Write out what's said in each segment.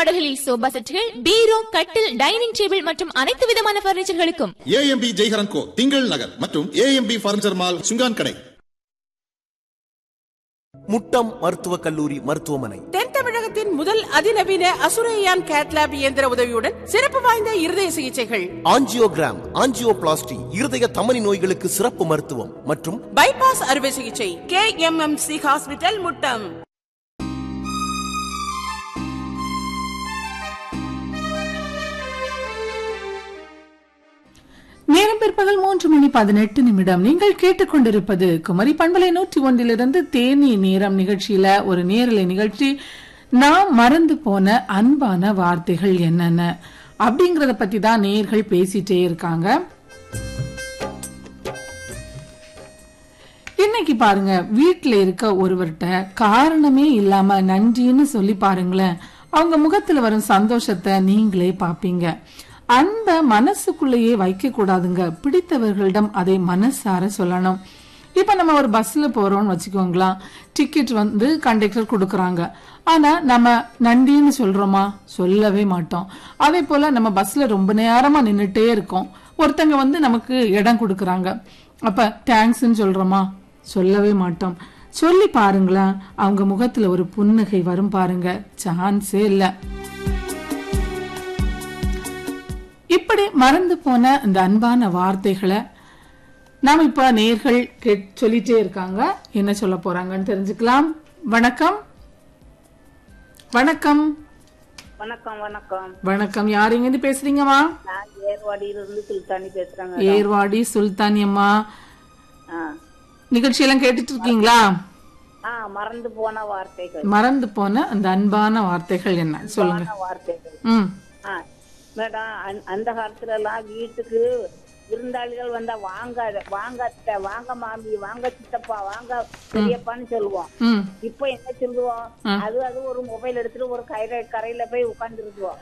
மாடல்களில் sofa செட்டுகள் பீரோ கட்டில் dining table மற்றும் அனைத்து விதமான பர்னிச்சர்களுக்கும் ஏஎம்பி ஜெய்ஹரன் கோ திங்கள் நகர் மற்றும் ஏஎம்பி பர்னிச்சர் மால் சுங்கான் கடை முட்டம் மருத்துவக் கல்லூரி மருத்துவமனை தென் தமிழகத்தின் முதல் அதிநவீன அசுரையான் கேட்லாப் இயந்திர உதவியுடன் சிறப்பு வாய்ந்த இருதய சிகிச்சைகள் ஆஞ்சியோகிராம் ஆஞ்சியோபிளாஸ்டி இருதய தமனி நோய்களுக்கு சிறப்பு மருத்துவம் மற்றும் பைபாஸ் அறுவை சிகிச்சை K M M C hospital Muttam நேரம் பிற்பகல் மூன்று மணி பதினெட்டு நிமிடம் நீங்கள் கேட்டுக்கொண்டிருப்பது குமரி பண்பலை நூற்றி ஒன்றிலிருந்து தேனி நேரம் நிகழ்ச்சியில ஒரு நேரலை நிகழ்ச்சி நாம் மறந்து போன அன்பான வார்த்தைகள் என்னென்ன அப்படிங்கறத பத்தி தான் நேர்கள் பேசிட்டே இருக்காங்க இன்னைக்கு பாருங்க வீட்ல இருக்க ஒருவர்கிட்ட காரணமே இல்லாம நன்றின்னு சொல்லி பாருங்களேன் அவங்க முகத்துல வரும் சந்தோஷத்தை நீங்களே பாப்பீங்க அன்ப மனசுக்குள்ளேயே வைக்க கூடாதுங்க பிடித்தவர்களிடம் அதை மனசார சொல்லணும் இப்ப நம்ம ஒரு பஸ்ல போறோம்னு வச்சுக்கோங்களேன் டிக்கெட் வந்து கண்டக்டர் கொடுக்கறாங்க ஆனா நம்ம நன்றின்னு சொல்றோமா சொல்லவே மாட்டோம் அதே போல நம்ம பஸ்ல ரொம்ப நேரமா நின்னுட்டே இருக்கோம் ஒருத்தங்க வந்து நமக்கு இடம் கொடுக்கறாங்க அப்ப தேங்க்ஸ்ன்னு சொல்றோமா சொல்லவே மாட்டோம் சொல்லி பாருங்களேன் அவங்க முகத்துல ஒரு புன்னகை வரும் பாருங்க சான்ஸே இல்ல இப்படி மறந்து போன இந்த அன்பான வார்த்தைகளை நாம இப்ப நேர்கள் கேட் சொல்லிட்டே இருக்காங்க என்ன சொல்ல போறாங்கன்னு தெரிஞ்சுக்கலாம் வணக்கம் வணக்கம் வணக்கம் வணக்கம் வணக்கம் யார் இங்க இருந்து பேசுறீங்கம்மா நான் ஏர்வாடியிலிருந்து சுல்தானி பேசுறேங்க ஏர்வாடி சுல்தானி அம்மா ஆ. நிகழ்ச்சியெல்லாம் கேட்டுட்டு இருக்கீங்களா ஆ மறந்து போன வார்த்தைகள் மறந்து போன அந்த அன்பான வார்த்தைகள் என்ன சொல்லுங்க போன வார்த்தைகள் ம் ஆ மேடம் அந்த- அந்த காலத்துல எல்லாம் வீட்டுக்கு விருந்தாளிகள் வந்தா வாங்க வாங்க அத்தை, வாங்க மாமி வாங்க சித்தப்பா வாங்க பெரியப்பான்னு சொல்லுவோம் ம் இப்போ என்ன சொல்லுவோம் அது அது ஒரு மொபைல் எடுத்துட்டு ஒரு கரையில கரையில போய் உட்கார்ந்துருக்குவோம்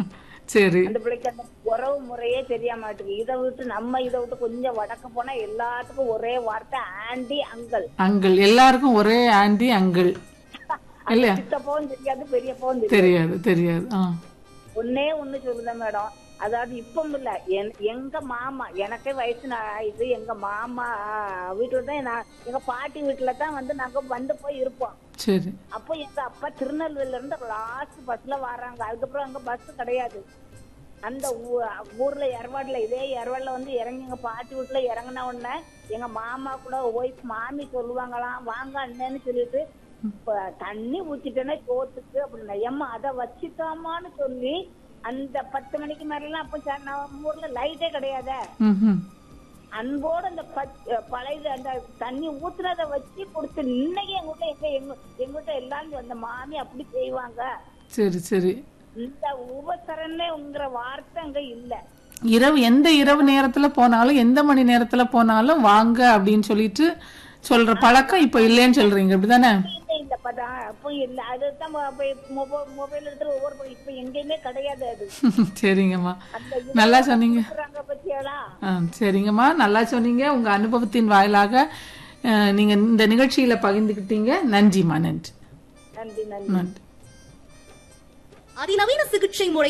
சரி அந்த பிள்ளைக்கு அந்த உறவு முறையே தெரிய மாட்டேங்குது இதை விட்டு நம்ம இதை விட்டு கொஞ்சம் வடக்க போனா எல்லாத்துக்கும் ஒரே வார்த்தை ஆண்டி அங்கிள் அங்கிள் எல்லாருக்கும் ஒரே ஆண்டி அங்கிள் இல்லையா சித்தப்பாவும் தெரியாது பெரியப்பாவும் தெரியாது தெரியாது தெரியாது ஆ ஒன்னே ஒண்ணு சொல்லுதேன் மேடம் அதாவது இப்பம் இல்ல என்- எங்க மாமா எனக்கே வயசு நா- ஆயிடுச்சு எங்க மாமா வீட்டுல தான் நான் எங்க பாட்டி வீட்டுல தான் வந்து நாங்க வந்து போய் இருப்போம் சரி அப்போ எங்க அப்பா திருநெல்வேலில இருந்து லாஸ்ட் பஸ்ல வராங்க அதுக்கப்புறம் அங்க பஸ் கிடையாது அந்த ஊ- ஊர்ல எரவாடுல இதே எரவாடுல வந்து இறங்கி எங்க பாட்டி வீட்டுல இறங்கின உடனே எங்க மாமா கூட ஒய்ஃப் மாமி சொல்லுவாங்களாம் வாங்க அண்ணன்னு சொல்லிட்டு இப்ப தண்ணி ஊத்திட்டேன்னா சோத்துக்கு அப்படின்னா ஏம்மா அதை வச்சுட்டாமான்னு சொல்லி அந்த பத்து மணிக்கு மேலாம் அப்ப ச- நம்ம ஊர்ல லைட்டே கிடையாதே ம் அன்போட அந்த பச்- பழைய அந்த தண்ணி ஊத்துனத வச்சு கொடுத்து இன்னைக்கு எங்க வீட்டுல எங்க எங்க எங்க வீட்டுல எல்லாரும் அந்த மாமி அப்படி செய்வாங்க சரி சரி இந்த உபசரணைங்கிற வார்த்தை அங்க இல்ல இரவு எந்த இரவு நேரத்துல போனாலும் எந்த மணி நேரத்துல போனாலும் வாங்க அப்படின்னு சொல்லிட்டு சொல்ற பழக்கம் இப்ப இல்லைன்னு சொல்றீங்க அப்படிதானே இல்ல இல்ல பதா அப்போ இல்ல அதுதான் மொபைல் எடுத்து ஒவ்வொரு பக்கம் இப்ப எங்கேயுமே கிடையாது அது சரிங்கம்மா அந்த நல்லா சொன்னீங்க இருக்கிறாங்க பத்தியாளா ஆ, சரிங்கம்மா நல்லா சொன்னீங்க உங்க அனுபவத்தின் வாயிலாக அஹ், நீங்க இந்த நிகழ்ச்சியில பகிர்ந்துக்கிட்டீங்க நன்றிம்மா நன்றி நன்றி நன்றி நன்றி அதிநவீன சிகிச்சை முறை